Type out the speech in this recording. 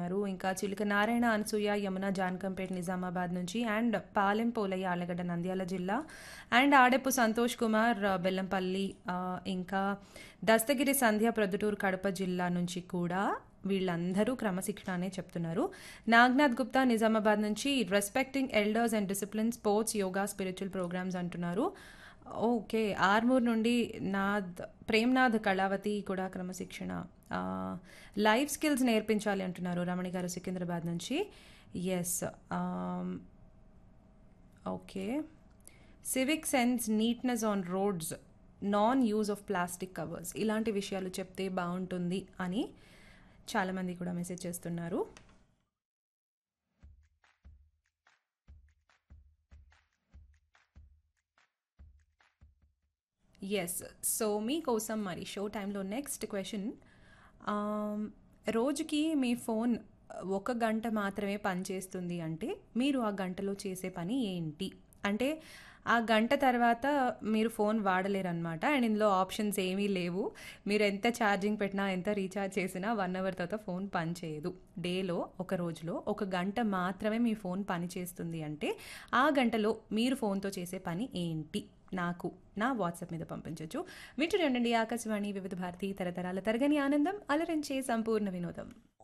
చెప్తున్నారు ఇంకా చిలుక నారాయణ అనసూయ యమున జాన్కంపేట్ నిజామాబాద్ నుంచి అండ్ పాలెం పోలయ్య ఆలగడ్డ నంద్యాల జిల్లా అండ్ ఆడెప్పు సంతోష్ కుమార్ ఆ, బెల్లంపల్లి ఆ, ఇంకా దస్తగిరి సంధ్య ప్రొద్దుటూరు కడప జిల్లా నుంచి కూడా వీళ్ళందరూ క్రమశిక్షణ అనే చెప్తున్నారు నాగ్నాథ్ గుప్తా నిజామాబాద్ నుంచి respecting elders and discipline sports yoga spiritual programs అంటున్నారు ఓకే ఆర్మూర్ నుండి నాథ్ ప్రేమ్నాథ్ కళావతి కూడా క్రమశిక్షణ ఆ, లైఫ్ స్కిల్స్ నేర్పించాలి అంటున్నారు రమణి గారు సికింద్రాబాద్ నుంచి yes okay civic sense neatness on roads non use of plastic covers ఇలాంటి విషయాలు చెప్తే బాగుంటుంది అని చాలామంది కూడా మెసేజ్ చేస్తున్నారు ఎస్ సో మీకోసం మరి షో టైంలో నెక్స్ట్ క్వశ్చన్ రోజుకి మీ ఫోన్ ఒక గంట మాత్రమే పనిచేస్తుంది అంటే మీరు ఆ గంటలో చేసే పని ఏంటి అంటే ఆ గంట తర్వాత మీరు ఫోన్ వాడలేరు అనమాట అండ్ ఇందులో ఆప్షన్స్ ఏమీ లేవు మీరు ఎంత ఛార్జింగ్ పెట్టినా ఎంత రీఛార్జ్ చేసినా వన్ అవర్ తర్వాత ఫోన్ పనిచేయదు డేలో ఒక రోజులో ఒక గంట మాత్రమే మీ ఫోన్ పని చేస్తుంది అంటే ఆ గంటలో మీరు ఫోన్తో చేసే పని ఏంటి నాకు నా వాట్సాప్ మీద పంపించవచ్చు వింటూ ఉండండి ఆకాశవాణి వివిధ భారతి తరతరాల తరగని ఆనందం అలరించే సంపూర్ణ వినోదం